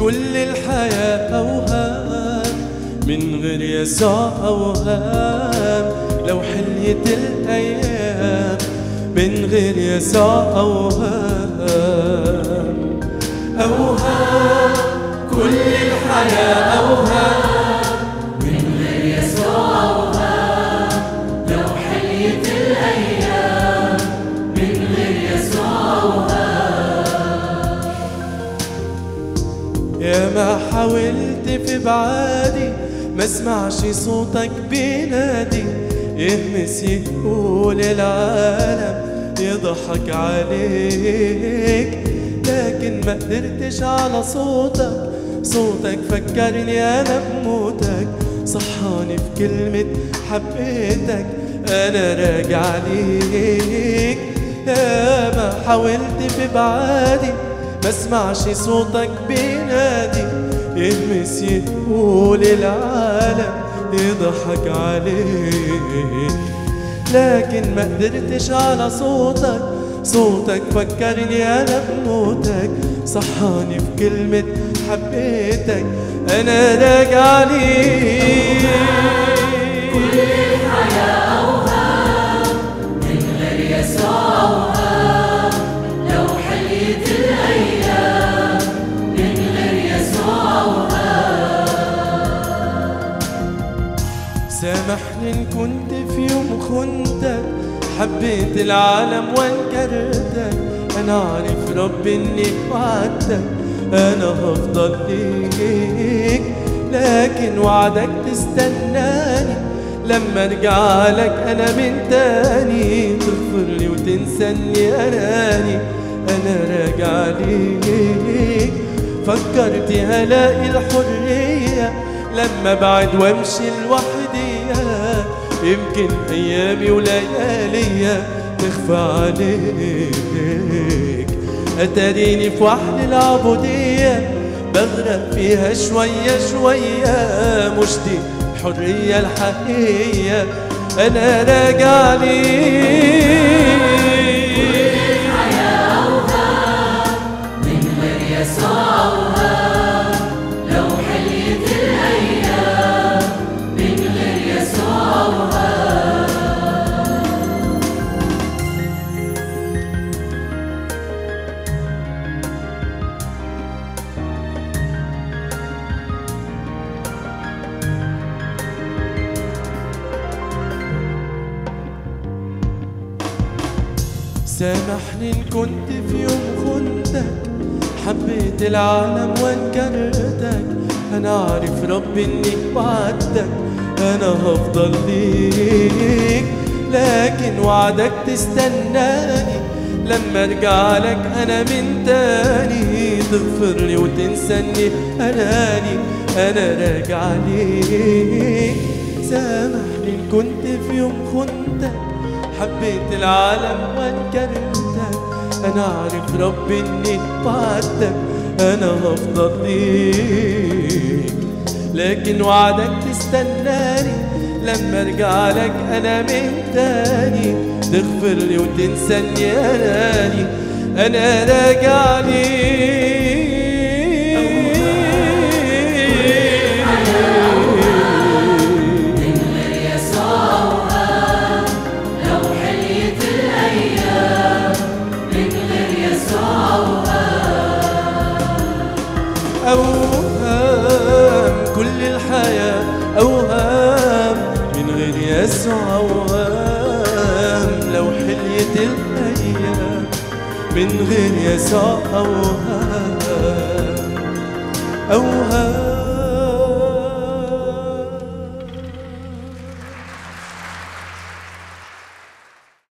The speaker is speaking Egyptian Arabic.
كل الحياة أوهام من غير يسوع أوهام لو حليت الأيام من غير يسوع أوهام أوهام كل الحياة أوهام يا ما حاولت في بعادي ما اسمعش صوتك بينادي يهمس يقول العالم يضحك عليك لكن ما قدرتش على صوتك صوتك فكرني انا بموتك صحاني في كلمة حبيتك انا راجع ليك يا ما حاولت في بعادي ما اسمعش صوتك بينادي يهمس يقول العالم يضحك عليك لكن ما قدرتش على صوتك صوتك فكرني انا بموتك صحاني في كلمة حبيتك انا راجع ليك سامحني ان كنت في يوم خنتك حبيت العالم وانكرتك انا عارف ربي اني وعدتك انا هفضل ليك لكن وعدك تستناني لما ارجع لك انا من تاني تغفر لي وتنساني اناني انا راجع ليك فكرت هلاقي الحريه لما بعد وامشي لوحدي يمكن ايامي وليالي تخفى عليك اتاريني في وحل العبودية بغرق فيها شوية شوية مش دي الحرية الحقيقية انا راجع ليك سامحني ان كنت في يوم خنتك حبيت العالم وانكرتك انا عارف ربي اني وعدتك انا هفضل ليك لكن وعدك تستناني لما ارجع لك انا من تاني تغفر لي وتنساني اناني انا راجع ليك سامحني ان كنت في يوم خنتك حبيت العالم وانكرتك انا عارف ربي اني وعدتك انا هفضل ليك لكن وعدك تستناني لما ارجع لك انا من تاني تغفر لي وتنساني اناني انا راجع ليك أوهام كل الحياة أوهام من غير يسوع أوهام لو حليت الأيام من غير يسوع أوهام أوهام